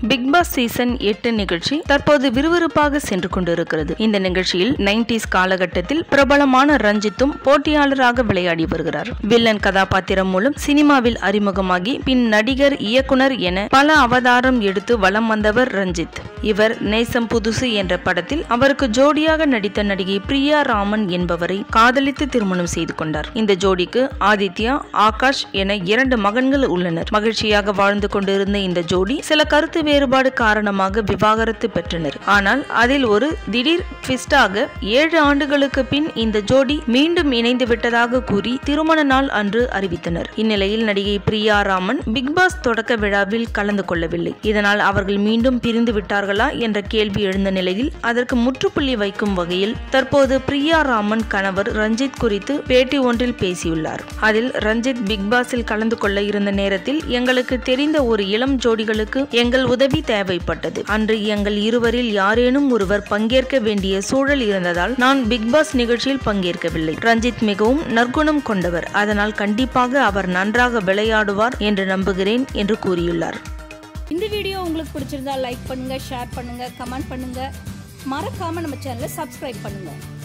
big Boss season எட்டு நிகழ்ச்சி தற்போது விறுவிறுப்பாக சென்று கொண்டிருக்கிறது இந்த நிகழ்ச்சியில் நைன்டிஸ் காலகட்டத்தில் பிரபலமான ரஞ்சித்தும் போட்டியாளராக விளையாடி வருகிறார் வில்லன் கதாபாத்திரம் மூலம் சினிமாவில் அறிமுகமாகி பின் நடிகர் இயக்குனர் என பல அவதாரம் எடுத்து வலம் வந்தவர் ரஞ்சித் இவர் நேசம் புதுசு என்ற படத்தில் அவருக்கு ஜோடியாக நடித்த நடிகை பிரியா ராமன் என்பவரை காதலித்து திருமணம் செய்து கொண்டார் இந்த ஜோடிக்கு ஆதித்யா ஆகாஷ் என இரண்டு மகன்கள் உள்ளனர் மகிழ்ச்சியாக வாழ்ந்து கொண்டிருந்த இந்த ஜோடி சில கருத்து வேறுபாடு காரணமாக விவாகரத்து பெற்றனர் ஆனால் அதில் ஒரு திடீர் ட்விஸ்டாக ஏழு ஆண்டுகளுக்கு பின் இந்த ஜோடி மீண்டும் இணைந்து விட்டதாக கூறி திருமண நாள் அன்று அறிவித்தனர் இந்நிலையில் நடிகை பிரியா ராமன் பிக் பாஸ் தொடக்க விழாவில் கலந்து கொள்ளவில்லை இதனால் அவர்கள் மீண்டும் பிரிந்து விட்டார்களா என்ற கேள்வி எழுந்த நிலையில் அதற்கு முற்றுப்புள்ளி வைக்கும் வகையில் தற்போது பிரியா ராமன் கணவர் ரஞ்சித் குறித்து பேட்டி ஒன்றில் பேசியுள்ளார் அதில் ரஞ்சித் பிக் பாஸில் கலந்து கொள்ள இருந்த நேரத்தில் எங்களுக்கு தெரிந்த ஒரு இளம் ஜோடிகளுக்கு எங்கள் உதவி தேவைப்பட்டது அன்று எங்கள் இருவரில் யாரேனும் ஒருவர் பங்கேற்க வேண்டிய சூழல் இருந்ததால் நான் பிக் பாஸ் நிகழ்ச்சியில் பங்கேற்கவில்லை ரஞ்சித் மிகவும் நற்குணம் கொண்டவர் அதனால் கண்டிப்பாக அவர் நன்றாக விளையாடுவார் என்று நம்புகிறேன் என்று கூறியுள்ளார் இந்த வீடியோ உங்களுக்கு பிடிச்சிருந்தா லைக் பண்ணுங்க ஷேர் பண்ணுங்க கமெண்ட் பண்ணுங்க மறக்காம நம்ம சேனலை சப்ஸ்கிரைப் பண்ணுங்க